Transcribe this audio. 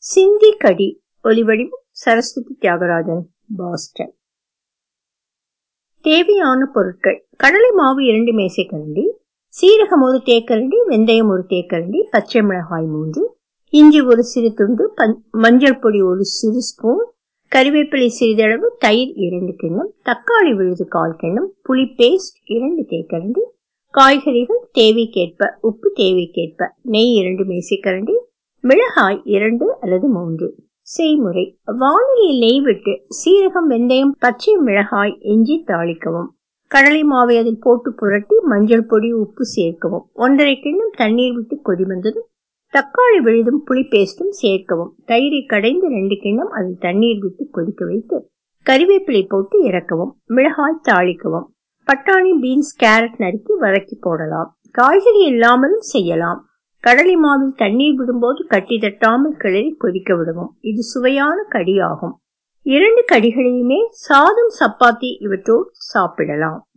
சிந்தி கடி ஒலிவடிவம் சரஸ்வதி தியாகராஜன் பாஸ்டன் தேவையான பொருட்கள் கடலை மாவு இரண்டு மேசைக்கரண்டி சீரகம் ஒரு தேக்கரண்டி வெந்தயம் ஒரு தேக்கரண்டி பச்சை மிளகாய் மூன்று இஞ்சி ஒரு சிறு துண்டு மஞ்சள் பொடி ஒரு சிறு ஸ்பூன் கறிவேப்பிலை சிறிதளவு தயிர் இரண்டு கிண்ணம் தக்காளி விழுது கால் கிண்ணம் புளி பேஸ்ட் இரண்டு தேக்கரண்டி காய்கறிகள் தேவைக்கேற்ப உப்பு தேவைக்கேற்ப நெய் இரண்டு மேசைக்கரண்டி மிளகாய் இரண்டு அல்லது மூன்று செய்முறை வானிலையில் நெய் விட்டு சீரகம் வெந்தயம் பச்சை மிளகாய் இஞ்சி தாளிக்கவும் கடலை மாவை அதில் போட்டு புரட்டி மஞ்சள் பொடி உப்பு சேர்க்கவும் ஒன்றரை கிண்ணம் தண்ணீர் விட்டு கொதி வந்ததும் தக்காளி விழுதும் புளி பேஸ்டும் சேர்க்கவும் தயிரை கடைந்து ரெண்டு கிண்ணம் அதில் தண்ணீர் விட்டு கொதிக்க வைத்து கறிவேப்பிலை போட்டு இறக்கவும் மிளகாய் தாளிக்கவும் பட்டாணி பீன்ஸ் கேரட் நறுக்கி வதக்கி போடலாம் காய்கறி இல்லாமலும் செய்யலாம் கடலை மாவில் தண்ணீர் விடும்போது கட்டி தட்டாமல் கிளறி கொதிக்க விடவும் இது சுவையான கடி ஆகும் இரண்டு கடிகளையுமே சாதம் சப்பாத்தி இவற்றோடு சாப்பிடலாம்